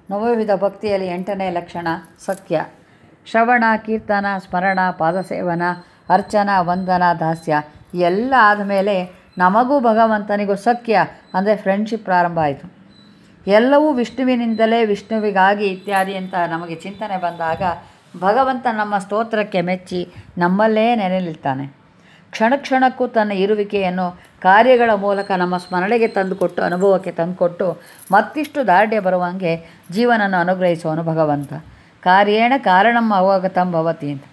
ನವವಿಧ ಭಕ್ತಿಯಲ್ಲಿ ಎಂಟನೇ ಲಕ್ಷಣ ಸತ್ಯ ಶ್ರವಣ ಕೀರ್ತನ ಸ್ಮರಣ ಪಾದಸೇವನ ಅರ್ಚನ ವಂದನ ದಾಸ್ಯ ಎಲ್ಲ ಆದಮೇಲೆ ನಮಗೂ ಭಗವಂತನಿಗೂ ಸಖ್ಯ ಅಂದರೆ ಫ್ರೆಂಡ್ಶಿಪ್ ಪ್ರಾರಂಭ ಆಯಿತು ಎಲ್ಲವೂ ವಿಷ್ಣುವಿನಿಂದಲೇ ವಿಷ್ಣುವಿಗಾಗಿ ಇತ್ಯಾದಿ ಅಂತ ನಮಗೆ ಚಿಂತನೆ ಬಂದಾಗ ಭಗವಂತ ನಮ್ಮ ಸ್ತೋತ್ರಕ್ಕೆ ಮೆಚ್ಚಿ ನಮ್ಮಲ್ಲೇ ನೆಲೆ ನಿಲ್ತಾನೆ ಕ್ಷಣ ಕ್ಷಣಕ್ಕೂ ತನ್ನ ಇರುವಿಕೆಯನ್ನು ಕಾರ್ಯಗಳ ಮೂಲಕ ನಮ್ಮ ಸ್ಮರಣೆಗೆ ತಂದುಕೊಟ್ಟು ಅನುಭವಕ್ಕೆ ತಂದುಕೊಟ್ಟು ಮತ್ತಿಷ್ಟು ದಾರ್ಢ್ಯ ಬರುವಂಗೆ ಜೀವನನ್ನು ಅನುಗ್ರಹಿಸುವನು ಭಗವಂತ ಕಾರ್ಯೇಣ ಕಾರಣಂ ಅವಗತಂ ಭವತಿ ಅಂತ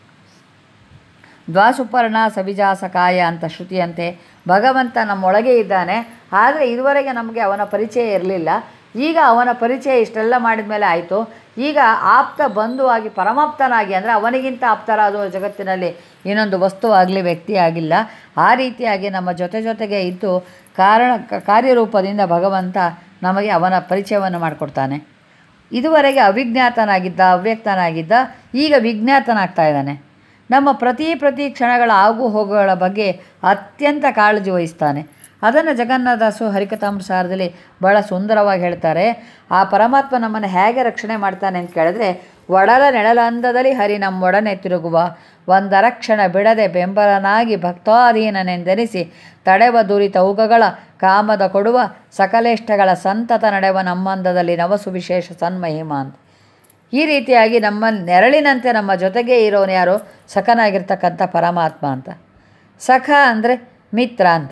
ದ್ವಾಸುಪರ್ಣ ಸವಿಜಾಸಕಾಯ ಅಂತ ಶ್ರುತಿಯಂತೆ ಭಗವಂತ ನಮ್ಮೊಳಗೆ ಇದ್ದಾನೆ ಆದರೆ ಇದುವರೆಗೆ ನಮಗೆ ಅವನ ಪರಿಚಯ ಇರಲಿಲ್ಲ ಈಗ ಅವನ ಪರಿಚಯ ಇಷ್ಟೆಲ್ಲ ಮಾಡಿದ ಮೇಲೆ ಆಯಿತು ಈಗ ಆಪ್ತ ಬಂಧುವಾಗಿ ಪರಮಾಪ್ತನಾಗಿ ಅಂದರೆ ಅವನಿಗಿಂತ ಆಪ್ತರಾದ ಜಗತ್ತಿನಲ್ಲಿ ಇನ್ನೊಂದು ವಸ್ತು ಆಗಲಿ ವ್ಯಕ್ತಿ ಆಗಿಲ್ಲ ಆ ರೀತಿಯಾಗಿ ನಮ್ಮ ಜೊತೆ ಜೊತೆಗೆ ಇದ್ದು ಕಾರಣ ಕ- ಕಾರ್ಯರೂಪದಿಂದ ಭಗವಂತ ನಮಗೆ ಅವನ ಪರಿಚಯವನ್ನು ಮಾಡಿಕೊಡ್ತಾನೆ ಇದುವರೆಗೆ ಅವಿಜ್ಞಾತನಾಗಿದ್ದ ಅವ್ಯಕ್ತನಾಗಿದ್ದ ಈಗ ವಿಜ್ಞಾತನಾಗ್ತಾ ಇದ್ದಾನೆ ನಮ್ಮ ಪ್ರತಿ ಪ್ರತಿ ಕ್ಷಣಗಳ ಆಗು ಹೋಗುಗಳ ಬಗ್ಗೆ ಅತ್ಯಂತ ಕಾಳಜಿ ವಹಿಸ್ತಾನೆ ಅದನ್ನು ಜಗನ್ನಾಥದಾಸು ಹರಿಕಥಾಂಸಾರದಲ್ಲಿ ಬಹಳ ಸುಂದರವಾಗಿ ಹೇಳ್ತಾರೆ ಆ ಪರಮಾತ್ಮ ನಮ್ಮನ್ನು ಹೇಗೆ ರಕ್ಷಣೆ ಮಾಡ್ತಾನೆ ಅಂತ ಕೇಳಿದ್ರೆ ಒಡಲ ನೆಳಲಂದದಲ್ಲಿ ಹರಿ ನಮ್ಮೊಡನೆ ತಿರುಗುವ ಒಂದರಕ್ಷಣ ಬಿಡದೆ ಬೆಂಬಲನಾಗಿ ಭಕ್ತಾಧೀನನೆಂದೆನಿಸಿ ತಡೆವ ದುರಿತ ಉಗಗಳ ಕಾಮದ ಕೊಡುವ ಸಕಲೇಷ್ಟಗಳ ಸಂತತ ನಡೆವ ನಮ್ಮಂದದಲ್ಲಿ ನವಸು ವಿಶೇಷ ಸನ್ಮಹಿಮ ಅಂತ ಈ ರೀತಿಯಾಗಿ ನಮ್ಮ ನೆರಳಿನಂತೆ ನಮ್ಮ ಜೊತೆಗೇ ಇರೋನು ಯಾರು ಸಖನಾಗಿರ್ತಕ್ಕಂಥ ಪರಮಾತ್ಮ ಅಂತ ಸಖ ಅಂದರೆ ಮಿತ್ರ ಅಂತ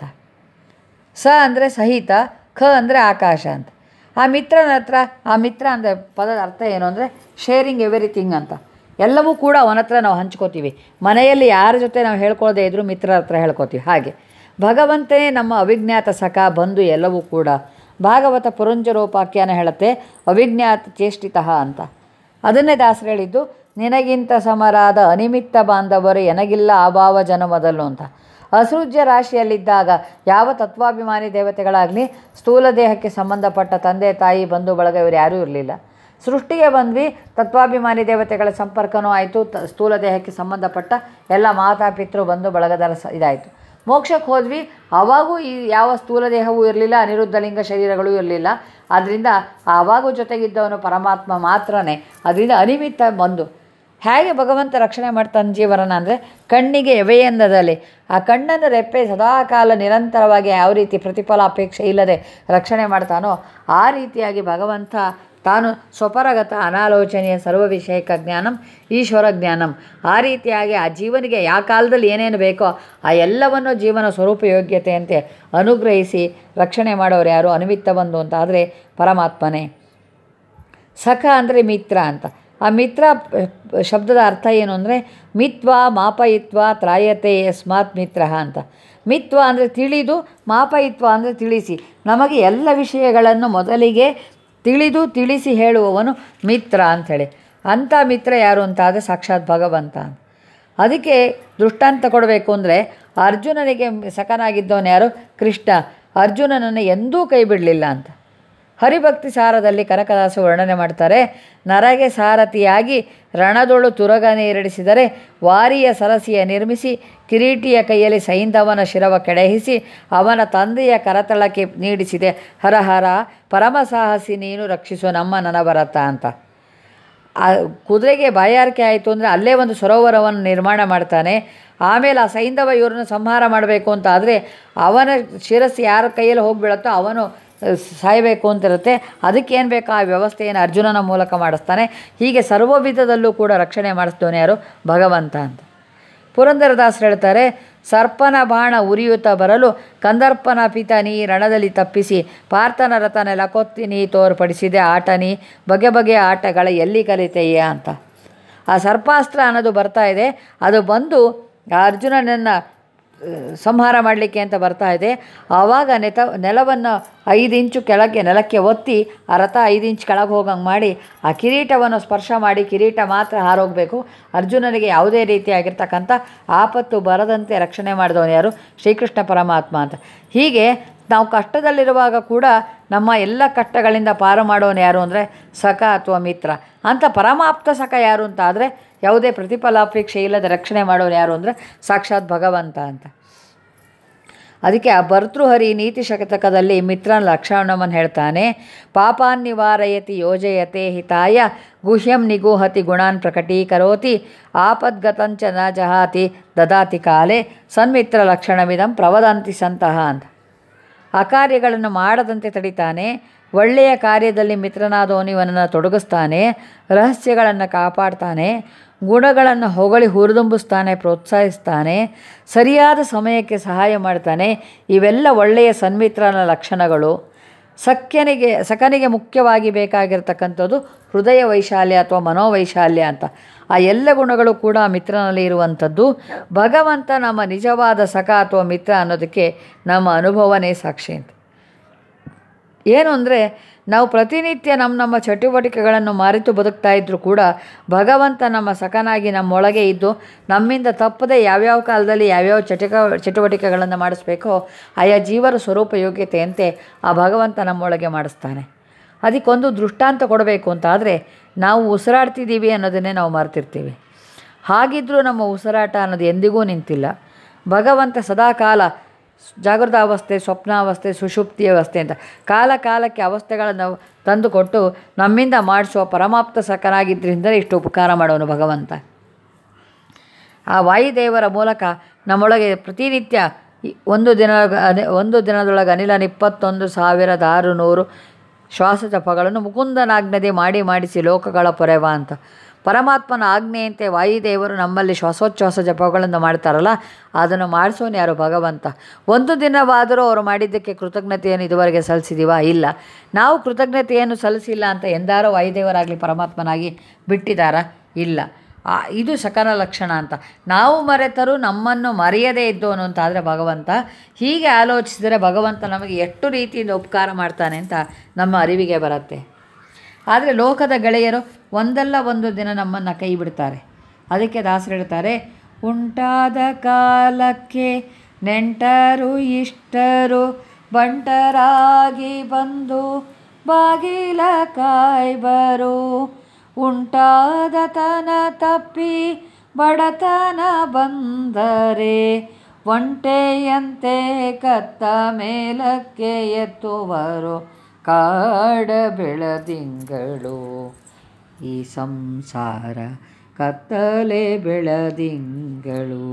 ಸ ಅಂದರೆ ಸಹಿತ ಖ ಅಂದರೆ ಆಕಾಶ ಅಂತ ಆ ಮಿತ್ರನ ಹತ್ರ ಆ ಮಿತ್ರ ಅಂದರೆ ಪದದ ಅರ್ಥ ಏನು ಅಂದರೆ ಶೇರಿಂಗ್ ಎವ್ರಿಥಿಂಗ್ ಅಂತ ಎಲ್ಲವೂ ಕೂಡ ಅವನ ಹತ್ರ ನಾವು ಹಂಚ್ಕೋತೀವಿ ಮನೆಯಲ್ಲಿ ಯಾರ ಜೊತೆ ನಾವು ಹೇಳ್ಕೊಳ್ಳದೆ ಇದ್ದರೂ ಮಿತ್ರರ ಹತ್ರ ಹೇಳ್ಕೊತೀವಿ ಹಾಗೆ ಭಗವಂತನೇ ನಮ್ಮ ಅವಿಜ್ಞಾತ ಸಖ ಬಂಧು ಎಲ್ಲವೂ ಕೂಡ ಭಾಗವತ ಪುರಂಜರೋಪಾಖ್ಯಾನ ಹೇಳುತ್ತೆ ಅವಿಜ್ಞಾತ ಚೇಷ್ಟಿತ ಅಂತ ಅದನ್ನೇ ದಾಸರು ಹೇಳಿದ್ದು ನಿನಗಿಂತ ಸಮರಾದ ಅನಿಮಿತ್ತ ಬಾಂಧವರು ಎನಗಿಲ್ಲ ಅಭಾವ ಜನ್ಮದಲ್ಲೂ ಅಂತ ಅಸೃಜ್ಯ ರಾಶಿಯಲ್ಲಿದ್ದಾಗ ಯಾವ ತತ್ವಾಭಿಮಾನಿ ದೇವತೆಗಳಾಗಲಿ ಸ್ಥೂಲ ದೇಹಕ್ಕೆ ಸಂಬಂಧಪಟ್ಟ ತಂದೆ ತಾಯಿ ಬಂಧು ಬಳಗ ಇವರು ಯಾರೂ ಇರಲಿಲ್ಲ ಸೃಷ್ಟಿಗೆ ಬಂದ್ವಿ ತತ್ವಾಭಿಮಾನಿ ದೇವತೆಗಳ ಸಂಪರ್ಕನೂ ಆಯಿತು ತ ಸ್ಥೂಲ ದೇಹಕ್ಕೆ ಸಂಬಂಧಪಟ್ಟ ಎಲ್ಲ ಮಾತಾ ಪಿತೃ ಬಂಧು ಬಳಗದರ ಸ ಇದಾಯಿತು ಮೋಕ್ಷಕ್ಕೆ ಹೋದ್ವಿ ಆವಾಗೂ ಈ ಯಾವ ಸ್ಥೂಲ ದೇಹವೂ ಇರಲಿಲ್ಲ ಅನಿರುದ್ಧ ಲಿಂಗ ಶರೀರಗಳೂ ಇರಲಿಲ್ಲ ಆದ್ದರಿಂದ ಆವಾಗೂ ಜೊತೆಗಿದ್ದವನು ಪರಮಾತ್ಮ ಮಾತ್ರನೇ ಅದರಿಂದ ಅನಿಮಿತ್ತ ಬಂದು ಹೇಗೆ ಭಗವಂತ ರಕ್ಷಣೆ ಮಾಡ್ತಾನೆ ಜೀವನ ಅಂದರೆ ಕಣ್ಣಿಗೆ ಎವೆಯೆಂದದಲ್ಲಿ ಆ ಕಣ್ಣನ್ನು ರೆಪ್ಪೆ ಸದಾಕಾಲ ನಿರಂತರವಾಗಿ ಯಾವ ರೀತಿ ಪ್ರತಿಫಲ ಅಪೇಕ್ಷೆ ಇಲ್ಲದೆ ರಕ್ಷಣೆ ಮಾಡ್ತಾನೋ ಆ ರೀತಿಯಾಗಿ ಭಗವಂತ ತಾನು ಸ್ವಪರಗತ ಅನಾಲೋಚನೆಯ ಸರ್ವ ವಿಷಯಕ ಜ್ಞಾನಂ ಈಶ್ವರ ಜ್ಞಾನಂ ಆ ರೀತಿಯಾಗಿ ಆ ಜೀವನಿಗೆ ಯಾವ ಕಾಲದಲ್ಲಿ ಏನೇನು ಬೇಕೋ ಆ ಎಲ್ಲವನ್ನು ಜೀವನ ಸ್ವರೂಪ ಯೋಗ್ಯತೆಯಂತೆ ಅನುಗ್ರಹಿಸಿ ರಕ್ಷಣೆ ಮಾಡೋರು ಯಾರು ಅನಿಮಿತ್ತ ಬಂದು ಅಂತ ಆದರೆ ಪರಮಾತ್ಮನೇ ಸಖ ಅಂದರೆ ಮಿತ್ರ ಅಂತ ಆ ಮಿತ್ರ ಪ- ಶಬ್ದದ ಅರ್ಥ ಏನು ಅಂದರೆ ಮಿತ್ವ ಮಾಪಯಿತ್ವ ತ್ರಾಯತೆ ಯಸ್ಮಾತ್ ಮಿತ್ರ ಅಂತ ಮಿತ್ವ ಅಂದರೆ ತಿಳಿದು ಮಾಪಯಿತ್ವ ಅಂದರೆ ತಿಳಿಸಿ ನಮಗೆ ಎಲ್ಲ ವಿಷಯಗಳನ್ನು ಮೊದಲಿಗೆ ತಿಳಿದು ತಿಳಿಸಿ ಹೇಳುವವನು ಮಿತ್ರ ಅಂಥೇಳಿ ಅಂಥ ಮಿತ್ರ ಯಾರು ಅಂತ ಆದರೆ ಸಾಕ್ಷಾತ್ ಭಗವಂತ ಅಂತ ಅದಕ್ಕೆ ದೃಷ್ಟಾಂತ ಕೊಡಬೇಕು ಅಂದರೆ ಅರ್ಜುನನಿಗೆ ಸಖನಾಗಿದ್ದವನು ಯಾರು ಕೃಷ್ಣ ಅರ್ಜುನನನ್ನು ಎಂದೂ ಕೈ ಬಿಡಲಿಲ್ಲ ಅಂತ ಹರಿಭಕ್ತಿ ಸಾರದಲ್ಲಿ ಕನಕದಾಸ ವರ್ಣನೆ ಮಾಡ್ತಾರೆ ನರಗೆ ಸಾರಥಿಯಾಗಿ ರಣದೊಳು ತುರಗ ನೀರಡಿಸಿದರೆ ವಾರಿಯ ಸರಸಿಯ ನಿರ್ಮಿಸಿ ಕಿರೀಟಿಯ ಕೈಯಲ್ಲಿ ಸೈಂಧವನ ಶಿರವ ಕೆಡಹಿಸಿ ಅವನ ತಂದೆಯ ಕರತಳಕ್ಕೆ ನೀಡಿಸಿದೆ ಹರಹರ ಪರಮ ಸಾಹಸಿ ನೀನು ರಕ್ಷಿಸು ನಮ್ಮ ನನಭರತ ಅಂತ ಆ ಕುದುರೆಗೆ ಬಾಯಾರಿಕೆ ಆಯಿತು ಅಂದರೆ ಅಲ್ಲೇ ಒಂದು ಸರೋವರವನ್ನು ನಿರ್ಮಾಣ ಮಾಡ್ತಾನೆ ಆಮೇಲೆ ಆ ಸೈಂಧವ ಇವ್ರನ್ನ ಸಂಹಾರ ಮಾಡಬೇಕು ಅಂತ ಆದರೆ ಅವನ ಶಿರಸ್ಸು ಯಾರ ಕೈಯಲ್ಲಿ ಹೋಗಿಬೀಳುತ್ತೋ ಅವನು ಅಹ್, ಸಾಯಬೇಕು ಅಂತಿರುತ್ತೆ ಅದಕ್ಕೇನು ಬೇಕೋ ಆ ವ್ಯವಸ್ಥೆಯನ್ನು ಅರ್ಜುನನ ಮೂಲಕ ಮಾಡಿಸ್ತಾನೆ ಹೀಗೆ ಸರ್ವ ವಿಧದಲ್ಲೂ ಕೂಡ ರಕ್ಷಣೆ ಮಾಡಿಸ್ದವನು ಯಾರು ಭಗವಂತ ಅಂತ ಪುರಂದರದಾಸರು ಹೇಳ್ತಾರೆ ಸರ್ಪನ ಬಾಣ ಉರಿಯುತ್ತಾ ಬರಲು ಕಂದರ್ಪನ ಪಿತ ನೀ ರಣದಲ್ಲಿ ತಪ್ಪಿಸಿ ಪಾರ್ಥನ ರಥ ನೆಲಕೊತ್ತಿ ನೀ ತೋರ್ಪಡಿಸಿದೆ ಆಟ ನೀ ಬಗೆ ಬಗೆಯ ಆಟಗಳ ಎಲ್ಲಿ ಕಲಿತೆಯೇ ಅಂತ ಆ ಸರ್ಪಾಸ್ತ್ರ ಅನ್ನೋದು ಬರ್ತಾ ಇದೆ ಅದು ಬಂದು ಆ ಅರ್ಜುನನನ್ನು ಸಂಹಾರ ಮಾಡಲಿಕ್ಕೆ ಅಂತ ಬರ್ತಾ ಇದೆ ಆವಾಗ ನೆತ ನೆಲವನ್ನು ಐದು ಇಂಚು ಕೆಳಗೆ ನೆಲಕ್ಕೆ ಒತ್ತಿ ಆ ರಥ ಐದು ಇಂಚು ಕೆಳಗೆ ಹೋಗಂಗೆ ಮಾಡಿ ಆ ಕಿರೀಟವನ್ನು ಸ್ಪರ್ಶ ಮಾಡಿ ಕಿರೀಟ ಮಾತ್ರ ಹಾರೋಗಬೇಕು ಅರ್ಜುನನಿಗೆ ಯಾವುದೇ ರೀತಿಯಾಗಿರ್ತಕ್ಕಂಥ ಆಪತ್ತು ಬರದಂತೆ ರಕ್ಷಣೆ ಮಾಡಿದವನು ಯಾರು ಶ್ರೀಕೃಷ್ಣ ಪರಮಾತ್ಮ ಅಂತ ಹೀಗೆ ನಾವು ಕಷ್ಟದಲ್ಲಿರುವಾಗ ಕೂಡ ನಮ್ಮ ಎಲ್ಲ ಕಷ್ಟಗಳಿಂದ ಪಾರು ಮಾಡೋನು ಯಾರು ಅಂದರೆ ಸಖ ಅಥವಾ ಮಿತ್ರ ಅಂಥ ಪರಮಾಪ್ತ ಸಖ ಯಾರು ಅಂತ ಆದರೆ ಯಾವುದೇ ಪ್ರತಿಫಲಾಪೇಕ್ಷೆ ಇಲ್ಲದೆ ರಕ್ಷಣೆ ಮಾಡೋನು ಯಾರು ಅಂದರೆ ಸಾಕ್ಷಾತ್ ಭಗವಂತ ಅಂತ ಅದಕ್ಕೆ ಆ ಭರ್ತೃಹರಿ ನೀತಿ ಶತಕದಲ್ಲಿ ಮಿತ್ರನ ಲಕ್ಷಣವನ್ನು ಹೇಳ್ತಾನೆ ಪಾಪಾನ್ ನಿವಾರಯತಿ ಯೋಜಯತೆ ಹಿತಾಯ ಗುಹ್ಯಂ ನಿಗೂಹತಿ ಗುಣಾನ್ ಪ್ರಕಟೀಕರೋತಿ ಆಪದ್ಗತಂಚ ನ ಜಹಾತಿ ದದಾತಿ ಕಾಲೆ ಸನ್ಮಿತ್ರ ಲಕ್ಷಣವಿದಂ ಪ್ರವದಂತಿ ಸಂತಹ ಅಂತ ಅಕಾರ್ಯಗಳನ್ನು ಮಾಡದಂತೆ ತಡಿತಾನೆ ಒಳ್ಳೆಯ ಕಾರ್ಯದಲ್ಲಿ ಮಿತ್ರನಾದವನು ಇವನನ್ನು ತೊಡಗಿಸ್ತಾನೆ ರಹಸ್ಯಗಳನ್ನು ಕಾಪಾಡ್ತಾನೆ ಗುಣಗಳನ್ನು ಹೊಗಳಿ ಹುರಿದುಂಬಿಸ್ತಾನೆ ಪ್ರೋತ್ಸಾಹಿಸ್ತಾನೆ ಸರಿಯಾದ ಸಮಯಕ್ಕೆ ಸಹಾಯ ಮಾಡ್ತಾನೆ ಇವೆಲ್ಲ ಒಳ್ಳೆಯ ಸನ್ಮಿತ್ರನ ಲಕ್ಷಣಗಳು ಸಖ್ಯನಿಗೆ ಸಖನಿಗೆ ಮುಖ್ಯವಾಗಿ ಬೇಕಾಗಿರ್ತಕ್ಕಂಥದ್ದು ಹೃದಯ ವೈಶಾಲ್ಯ ಅಥವಾ ಮನೋವೈಶಾಲ್ಯ ಅಂತ ಆ ಎಲ್ಲ ಗುಣಗಳು ಕೂಡ ಮಿತ್ರನಲ್ಲಿ ಇರುವಂಥದ್ದು ಭಗವಂತ ನಮ್ಮ ನಿಜವಾದ ಸಖ ಅಥವಾ ಮಿತ್ರ ಅನ್ನೋದಕ್ಕೆ ನಮ್ಮ ಅನುಭವನೇ ಸಾಕ್ಷಿ ಅಂತ ಏನು ಅಂದರೆ ನಾವು ಪ್ರತಿನಿತ್ಯ ನಮ್ಮ ನಮ್ಮ ಚಟುವಟಿಕೆಗಳನ್ನು ಮರೆತು ಬದುಕ್ತಾ ಇದ್ದರೂ ಕೂಡ ಭಗವಂತ ನಮ್ಮ ಸಖನಾಗಿ ನಮ್ಮೊಳಗೆ ಇದ್ದು ನಮ್ಮಿಂದ ತಪ್ಪದೆ ಯಾವ್ಯಾವ ಕಾಲದಲ್ಲಿ ಯಾವ್ಯಾವ ಚಟಕ ಚಟುವಟಿಕೆಗಳನ್ನು ಮಾಡಿಸ್ಬೇಕೋ ಆಯಾ ಜೀವರ ಸ್ವರೂಪ ಯೋಗ್ಯತೆಯಂತೆ ಆ ಭಗವಂತ ನಮ್ಮೊಳಗೆ ಮಾಡಿಸ್ತಾನೆ ಅದಕ್ಕೊಂದು ದೃಷ್ಟಾಂತ ಕೊಡಬೇಕು ಅಂತಾದರೆ ನಾವು ಉಸಿರಾಡ್ತಿದ್ದೀವಿ ಅನ್ನೋದನ್ನೇ ನಾವು ಮರ್ತಿರ್ತೀವಿ ಹಾಗಿದ್ದರೂ ನಮ್ಮ ಉಸಿರಾಟ ಅನ್ನೋದು ಎಂದಿಗೂ ನಿಂತಿಲ್ಲ ಭಗವಂತ ಸದಾಕಾಲ ಜಾಗೃತಾವಸ್ಥೆ ಸ್ವಪ್ನಾವಸ್ಥೆ ಸುಷುಪ್ತಿ ಅವಸ್ಥೆ ಅಂತ ಕಾಲ ಕಾಲಕ್ಕೆ ಅವಸ್ಥೆಗಳನ್ನು ತಂದುಕೊಟ್ಟು ನಮ್ಮಿಂದ ಮಾಡಿಸುವ ಪರಮಾಪ್ತ ಸಕನಾಗಿದ್ದರಿಂದಲೇ ಇಷ್ಟು ಉಪಕಾರ ಮಾಡೋನು ಭಗವಂತ ಆ ವಾಯುದೇವರ ಮೂಲಕ ನಮ್ಮೊಳಗೆ ಪ್ರತಿನಿತ್ಯ ಈ- ಒಂದು ದಿನ ಅನೆ- ಒಂದು ದಿನದೊಳಗೆ ಅನಿಲನ ಇಪ್ಪತ್ತೊಂದು ಸಾವಿರದ ಆರು ನೂರು ಶ್ವಾಸಜಪಗಳನ್ನು ಮುಕುಂದನಾಜ್ಞದೆ ಮಾಡಿ ಮಾಡಿಸಿ ಲೋಕಗಳ ಪೊರೆವ ಅಂತ ಪರಮಾತ್ಮನ ಆಜ್ಞೆಯಂತೆ ವಾಯುದೇವರು ನಮ್ಮಲ್ಲಿ ಶ್ವಾಸೋಚ್ಛ್ವಾಸ ಜಪಗಳನ್ನು ಮಾಡ್ತಾರಲ್ಲ ಅದನ್ನು ಮಾಡಿಸೋನು ಯಾರು ಭಗವಂತ ಒಂದು ದಿನವಾದರೂ ಅವರು ಮಾಡಿದ್ದಕ್ಕೆ ಕೃತಜ್ಞತೆಯನ್ನು ಇದುವರೆಗೆ ಸಲ್ಲಿಸಿದೀವಾ ಇಲ್ಲ ನಾವು ಕೃತಜ್ಞತೆಯನ್ನು ಸಲ್ಲಿಸಿಲ್ಲ ಅಂತ ಎಂದಾರೋ ವಾಯುದೇವರಾಗಲಿ ಪರಮಾತ್ಮನಾಗಿ ಬಿಟ್ಟಿದ್ದಾರಾ ಇಲ್ಲ ಆ ಇದು ಸಕಲ ಲಕ್ಷಣ ಅಂತ ನಾವು ಮರೆತರೂ ನಮ್ಮನ್ನು ಮರೆಯದೇ ಇದ್ದವನು ಅಂತ ಆದರೆ ಭಗವಂತ ಹೀಗೆ ಆಲೋಚಿಸಿದರೆ ಭಗವಂತ ನಮಗೆ ಎಷ್ಟು ರೀತಿಯಿಂದ ಉಪಕಾರ ಮಾಡ್ತಾನೆ ಅಂತ ನಮ್ಮ ಅರಿವಿಗೆ ಬರುತ್ತೆ ಆದರೆ ಲೋಕದ ಗೆಳೆಯರು ಒಂದಲ್ಲ ಒಂದು ದಿನ ನಮ್ಮನ್ನು ಕೈ ಬಿಡ್ತಾರೆ ಅದಕ್ಕೆ ದಾಸರು ಹೇಳ್ತಾರೆ ಉಂಟಾದ ಕಾಲಕ್ಕೆ ನೆಂಟರು ಇಷ್ಟರು ಬಂಟರಾಗಿ ಬಂದು ಬಾಗಿಲ ಕಾಯ್ಬರು ಉಂಟಾದ ತನ ತಪ್ಪಿ ಬಡತನ ಬಂದರೆ ಒಂಟೆಯಂತೆ ಕತ್ತ ಮೇಲಕ್ಕೆ ಎತ್ತುವರು ಕಾಡ ಬೆಳದಿಂಗಳು ಈ ಸಂಸಾರ ಕತ್ತಲೆ ಬೆಳದಿಂಗಳು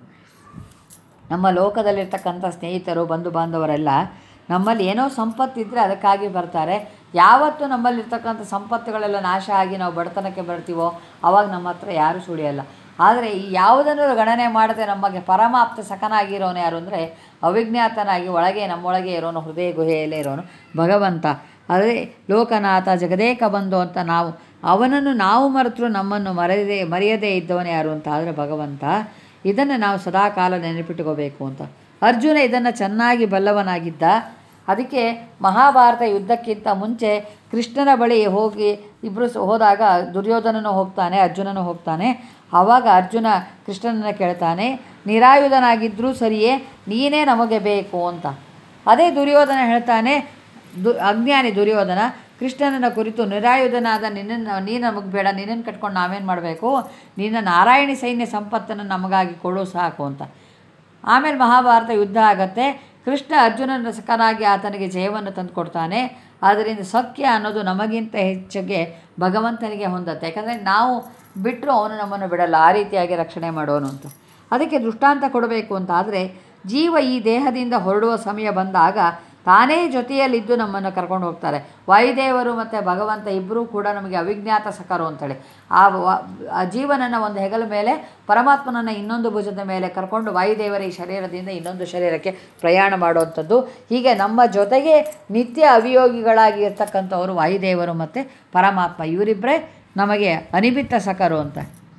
ನಮ್ಮ ಲೋಕದಲ್ಲಿರ್ತಕ್ಕಂಥ ಸ್ನೇಹಿತರು ಬಂಧು ಬಾಂಧವರೆಲ್ಲ ನಮ್ಮಲ್ಲಿ ಏನೋ ಸಂಪತ್ತಿದ್ದರೆ ಅದಕ್ಕಾಗಿ ಬರ್ತಾರೆ ಯಾವತ್ತು ನಮ್ಮಲ್ಲಿರ್ತಕ್ಕಂಥ ಸಂಪತ್ತುಗಳೆಲ್ಲ ನಾಶ ಆಗಿ ನಾವು ಬಡತನಕ್ಕೆ ಬರ್ತೀವೋ ಆವಾಗ ನಮ್ಮ ಹತ್ರ ಯಾರೂ ಸುಳಿಯಲ್ಲ ಆದರೆ ಈ ಯಾವುದನ್ನು ಗಣನೆ ಮಾಡದೆ ನಮಗೆ ಪರಮಾಪ್ತ ಸಖನಾಗಿರೋನು ಯಾರು ಅಂದರೆ ಅವಿಜ್ಞಾತನಾಗಿ ಒಳಗೆ ನಮ್ಮೊಳಗೆ ಇರೋನು ಹೃದಯ ಗುಹೆಯಲ್ಲೇ ಇರೋನು ಭಗವಂತ ಅದೇ ಲೋಕನಾಥ ಜಗದೇಕ ಬಂದು ಅಂತ ನಾವು ಅವನನ್ನು ನಾವು ಮರೆತರೂ ನಮ್ಮನ್ನು ಮರೆಯದೇ ಮರೆಯದೇ ಇದ್ದವನು ಯಾರು ಅಂತ ಆದರೆ ಭಗವಂತ ಇದನ್ನು ನಾವು ಸದಾಕಾಲ ನೆನಪಿಟ್ಟುಕೋಬೇಕು ಅಂತ ಅರ್ಜುನ ಇದನ್ನು ಚೆನ್ನಾಗಿ ಬಲ್ಲವನಾಗಿದ್ದ ಅದಕ್ಕೆ ಮಹಾಭಾರತ ಯುದ್ಧಕ್ಕಿಂತ ಮುಂಚೆ ಕೃಷ್ಣನ ಬಳಿ ಹೋಗಿ ಇಬ್ಬರು ಹೋದಾಗ ದುರ್ಯೋಧನನು ಹೋಗ್ತಾನೆ ಅರ್ಜುನನು ಹೋಗ್ತಾನೆ ಆವಾಗ ಅರ್ಜುನ ಕೃಷ್ಣನನ್ನು ಕೇಳ್ತಾನೆ ನಿರಾಯುಧನಾಗಿದ್ದರೂ ಸರಿಯೇ ನೀನೇ ನಮಗೆ ಬೇಕು ಅಂತ ಅದೇ ದುರ್ಯೋಧನ ಹೇಳ್ತಾನೆ ದು ಅಜ್ಞಾನಿ ದುರ್ಯೋಧನ ಕೃಷ್ಣನನ್ನ ಕುರಿತು ನಿರಾಯುಧನಾದ ನಿನ್ನನ್ನು ನೀನು ನಮಗೆ ಬೇಡ ನಿನ್ನನ್ನು ಕಟ್ಕೊಂಡು ನಾವೇನು ಮಾಡಬೇಕು ನಿನ್ನ ನಾರಾಯಣಿ ಸೈನ್ಯ ಸಂಪತ್ತನ್ನು ನಮಗಾಗಿ ಕೊಡು ಸಾಕು ಅಂತ ಆಮೇಲೆ ಮಹಾಭಾರತ ಯುದ್ಧ ಆಗತ್ತೆ ಕೃಷ್ಣ ಅರ್ಜುನನ ಸಖನಾಗಿ ಆತನಿಗೆ ಜಯವನ್ನು ತಂದುಕೊಡ್ತಾನೆ ಆದ್ದರಿಂದ ಸಖ್ಯ ಅನ್ನೋದು ನಮಗಿಂತ ಹೆಚ್ಚಿಗೆ ಭಗವಂತನಿಗೆ ಹೊಂದತ್ತೆ ಯಾಕಂದರೆ ನಾವು ಬಿಟ್ಟರು ಅವನು ನಮ್ಮನ್ನು ಬಿಡಲ್ಲ ಆ ರೀತಿಯಾಗಿ ರಕ್ಷಣೆ ಮಾಡೋನು ಅಂತ ಅದಕ್ಕೆ ದೃಷ್ಟಾಂತ ಕೊಡಬೇಕು ಅಂತ ಆದರೆ ಜೀವ ಈ ದೇಹದಿಂದ ಹೊರಡುವ ಸಮಯ ಬಂದಾಗ ತಾನೇ ಜೊತೆಯಲ್ಲಿದ್ದು ನಮ್ಮನ್ನು ಕರ್ಕೊಂಡು ಹೋಗ್ತಾರೆ ವಾಯುದೇವರು ಮತ್ತು ಭಗವಂತ ಇಬ್ಬರೂ ಕೂಡ ನಮಗೆ ಅವಿಜ್ಞಾತ ಸಕರು ಅಂತೇಳಿ ಆ ವ- ಆ ಜೀವನನ ಒಂದು ಹೆಗಲ ಮೇಲೆ ಪರಮಾತ್ಮನನ್ನು ಇನ್ನೊಂದು ಭುಜದ ಮೇಲೆ ಕರ್ಕೊಂಡು ವಾಯುದೇವರ ಈ ಶರೀರದಿಂದ ಇನ್ನೊಂದು ಶರೀರಕ್ಕೆ ಪ್ರಯಾಣ ಮಾಡುವಂಥದ್ದು ಹೀಗೆ ನಮ್ಮ ಜೊತೆಗೆ ನಿತ್ಯ ಅವಿಯೋಗಿಗಳಾಗಿ ಇರ್ತಕ್ಕಂಥವರು ವಾಯುದೇವರು ಮತ್ತು ಪರಮಾತ್ಮ ಇವರಿಬ್ಬರೇ ನಮಗೆ ಅನಿಮಿತ್ತ ಸಕರು ಅಂತ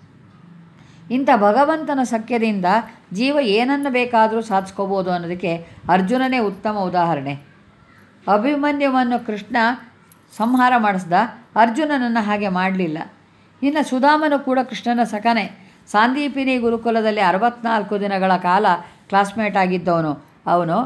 ಇಂಥ ಭಗವಂತನ ಸಖ್ಯದಿಂದ ಜೀವ ಏನನ್ನು ಬೇಕಾದರೂ ಸಾಧಿಸ್ಕೋಬೋದು ಅನ್ನೋದಕ್ಕೆ ಅರ್ಜುನನೇ ಉತ್ತಮ ಉದಾಹರಣೆ ಅಭಿಮನ್ಯುವನ್ನು ಕೃಷ್ಣ ಸಂಹಾರ ಮಾಡಿಸ್ದ ಅರ್ಜುನನನ್ನು ಹಾಗೆ ಮಾಡಲಿಲ್ಲ ಇನ್ನು ಸುಧಾಮನು ಕೂಡ ಕೃಷ್ಣನ ಸಖನೆ ಸಾಂದೀಪಿನಿ ಗುರುಕುಲದಲ್ಲಿ ಅರವತ್ನಾಲ್ಕು ದಿನಗಳ ಕಾಲ ಕ್ಲಾಸ್ಮೇಟ್ ಆಗಿದ್ದವನು ಅವನು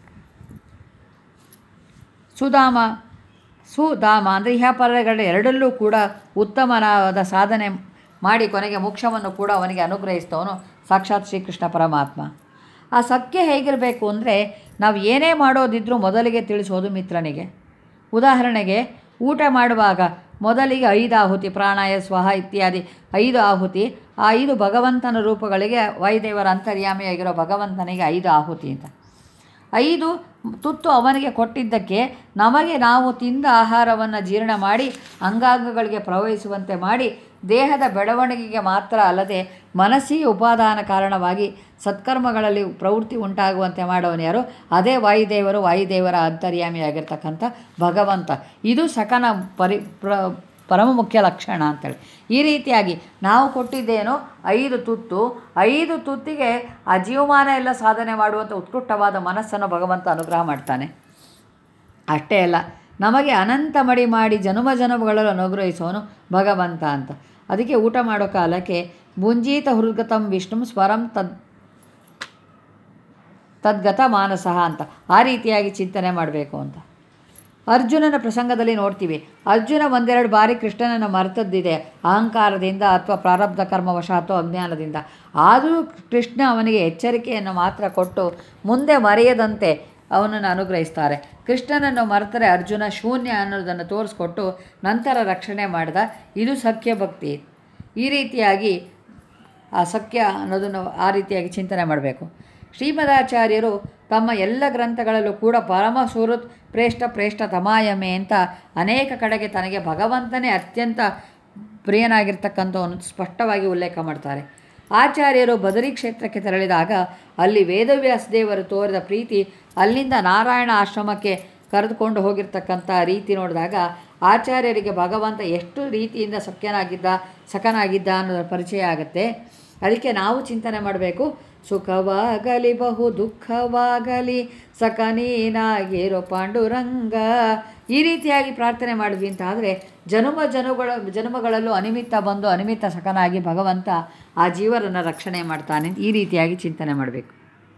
ಸುಧಾಮ ಸುಧಾಮ ಅಂದರೆ ಇಹಪರಗಳ ಎರಡಲ್ಲೂ ಕೂಡ ಉತ್ತಮನಾದ ಸಾಧನೆ ಮಾಡಿ ಕೊನೆಗೆ ಮೋಕ್ಷವನ್ನು ಕೂಡ ಅವನಿಗೆ ಅನುಗ್ರಹಿಸಿದವನು ಸಾಕ್ಷಾತ್ ಶ್ರೀಕೃಷ್ಣ ಪರಮಾತ್ಮ ಆ ಸಖ್ಯ ಹೇಗಿರಬೇಕು ಅಂದರೆ ನಾವು ಏನೇ ಮಾಡೋದಿದ್ರೂ ಮೊದಲಿಗೆ ತಿಳಿಸೋದು ಮಿತ್ರನಿಗೆ ಉದಾಹರಣೆಗೆ ಊಟ ಮಾಡುವಾಗ ಮೊದಲಿಗೆ ಐದು ಆಹುತಿ ಪ್ರಾಣಾಯ ಸ್ವಹ ಇತ್ಯಾದಿ ಐದು ಆಹುತಿ ಆ ಐದು ಭಗವಂತನ ರೂಪಗಳಿಗೆ ವಾಯುದೇವರ ಅಂತರ್ಯಾಮಿಯಾಗಿರೋ ಭಗವಂತನಿಗೆ ಐದು ಆಹುತಿ ಅಂತ ಐದು ತುತ್ತು ಅವನಿಗೆ ಕೊಟ್ಟಿದ್ದಕ್ಕೆ ನಮಗೆ ನಾವು ತಿಂದ ಆಹಾರವನ್ನು ಜೀರ್ಣ ಮಾಡಿ ಅಂಗಾಂಗಗಳಿಗೆ ಪ್ರವಹಿಸುವಂತೆ ಮಾಡಿ ದೇಹದ ಬೆಳವಣಿಗೆಗೆ ಮಾತ್ರ ಅಲ್ಲದೆ ಮನಸ್ಸಿಗೆ ಉಪಾದಾನ ಕಾರಣವಾಗಿ ಸತ್ಕರ್ಮಗಳಲ್ಲಿ ಪ್ರವೃತ್ತಿ ಉಂಟಾಗುವಂತೆ ಮಾಡೋನು ಯಾರು ಅದೇ ವಾಯುದೇವರು ವಾಯುದೇವರ ಅಂತರ್ಯಾಮಿಯಾಗಿರ್ತಕ್ಕಂಥ ಭಗವಂತ ಇದು ಸಕನ ಪರಿ ಪ್ರ ಪರಮ ಮುಖ್ಯ ಲಕ್ಷಣ ಅಂತೇಳಿ ಈ ರೀತಿಯಾಗಿ ನಾವು ಕೊಟ್ಟಿದ್ದೇನೋ ಐದು ತುತ್ತು ಐದು ತುತ್ತಿಗೆ ಆ ಜೀವಮಾನ ಎಲ್ಲ ಸಾಧನೆ ಮಾಡುವಂಥ ಉತ್ಕೃಷ್ಟವಾದ ಮನಸ್ಸನ್ನು ಭಗವಂತ ಅನುಗ್ರಹ ಮಾಡ್ತಾನೆ ಅಷ್ಟೇ ಅಲ್ಲ ನಮಗೆ ಅನಂತ ಮಡಿ ಮಾಡಿ ಜನುಮ ಜನುಮಗಳಲ್ಲಿ ಅನುಗ್ರಹಿಸೋನು ಭಗವಂತ ಅಂತ ಅದಕ್ಕೆ ಊಟ ಮಾಡೋ ಕಾಲಕ್ಕೆ ಭುಂಜೀತ ಹೃದ್ಗತಂ ವಿಷ್ಣು ಸ್ವರಂ ತದ್ ತದ್ಗತ ಮಾನಸಃ ಅಂತ ಆ ರೀತಿಯಾಗಿ ಚಿಂತನೆ ಮಾಡಬೇಕು ಅಂತ ಅರ್ಜುನನ ಪ್ರಸಂಗದಲ್ಲಿ ನೋಡ್ತೀವಿ ಅರ್ಜುನ ಒಂದೆರಡು ಬಾರಿ ಕೃಷ್ಣನನ್ನು ಮರೆತದ್ದಿದೆ ಅಹಂಕಾರದಿಂದ ಅಥವಾ ಪ್ರಾರಬ್ಧ ಕರ್ಮವಶ ಅಥವಾ ಅಜ್ಞಾನದಿಂದ ಆದರೂ ಕೃಷ್ಣ ಅವನಿಗೆ ಎಚ್ಚರಿಕೆಯನ್ನು ಮಾತ್ರ ಕೊಟ್ಟು ಮುಂದೆ ಮರೆಯದಂತೆ ಅವನನ್ನು ಅನುಗ್ರಹಿಸ್ತಾರೆ ಕೃಷ್ಣನನ್ನು ಮರೆತರೆ ಅರ್ಜುನ ಶೂನ್ಯ ಅನ್ನೋದನ್ನು ತೋರಿಸ್ಕೊಟ್ಟು ನಂತರ ರಕ್ಷಣೆ ಮಾಡಿದ ಇದು ಸಖ್ಯ ಭಕ್ತಿ ಈ ರೀತಿಯಾಗಿ ಆ ಸಖ್ಯ ಅನ್ನೋದನ್ನು ಆ ರೀತಿಯಾಗಿ ಚಿಂತನೆ ಮಾಡಬೇಕು ಶ್ರೀಮದಾಚಾರ್ಯರು ತಮ್ಮ ಎಲ್ಲ ಗ್ರಂಥಗಳಲ್ಲೂ ಕೂಡ ಪರಮ ಸುಹೃತ್ ಪ್ರೇಷ್ಠ ಪ್ರೇಷ್ಠ ತಮಾಯಮೆ ಅಂತ ಅನೇಕ ಕಡೆಗೆ ತನಗೆ ಭಗವಂತನೇ ಅತ್ಯಂತ ಪ್ರಿಯನಾಗಿರ್ತಕ್ಕಂಥವನ್ನು ಸ್ಪಷ್ಟವಾಗಿ ಉಲ್ಲೇಖ ಮಾಡ್ತಾರೆ ಆಚಾರ್ಯರು ಬದರಿ ಕ್ಷೇತ್ರಕ್ಕೆ ತೆರಳಿದಾಗ ಅಲ್ಲಿ ವೇದವ್ಯಾಸ ದೇವರು ತೋರಿದ ಪ್ರೀತಿ ಅಲ್ಲಿಂದ ನಾರಾಯಣ ಆಶ್ರಮಕ್ಕೆ ಕರೆದುಕೊಂಡು ಹೋಗಿರ್ತಕ್ಕಂಥ ರೀತಿ ನೋಡಿದಾಗ ಆಚಾರ್ಯರಿಗೆ ಭಗವಂತ ಎಷ್ಟು ರೀತಿಯಿಂದ ಸಖ್ಯನಾಗಿದ್ದ ಸಖನಾಗಿದ್ದ ಅನ್ನೋದರ ಪರಿಚಯ ಆಗುತ್ತೆ ಅದಕ್ಕೆ ನಾವು ಚಿಂತನೆ ಮಾಡಬೇಕು ಸುಖವಾಗಲಿ ಬಹು ದುಃಖವಾಗಲಿ ಸಖನೀನಾಗಿರೋ ಪಾಂಡುರಂಗ ಈ ರೀತಿಯಾಗಿ ಪ್ರಾರ್ಥನೆ ಮಾಡಿದ್ವಿ ಅಂತ ಆದರೆ ಜನುಮ ಜನುಗಳ ಜನ್ಮಗಳಲ್ಲೂ ಅನಿಮಿತ್ತ ಬಂದು ಅನಿಮಿತ್ತ ಸಖನಾಗಿ ಭಗವಂತ ಆ ಜೀವರನ್ನು ರಕ್ಷಣೆ ಮಾಡ್ತಾನೆ ಈ ರೀತಿಯಾಗಿ ಚಿಂತನೆ ಮಾಡಬೇಕು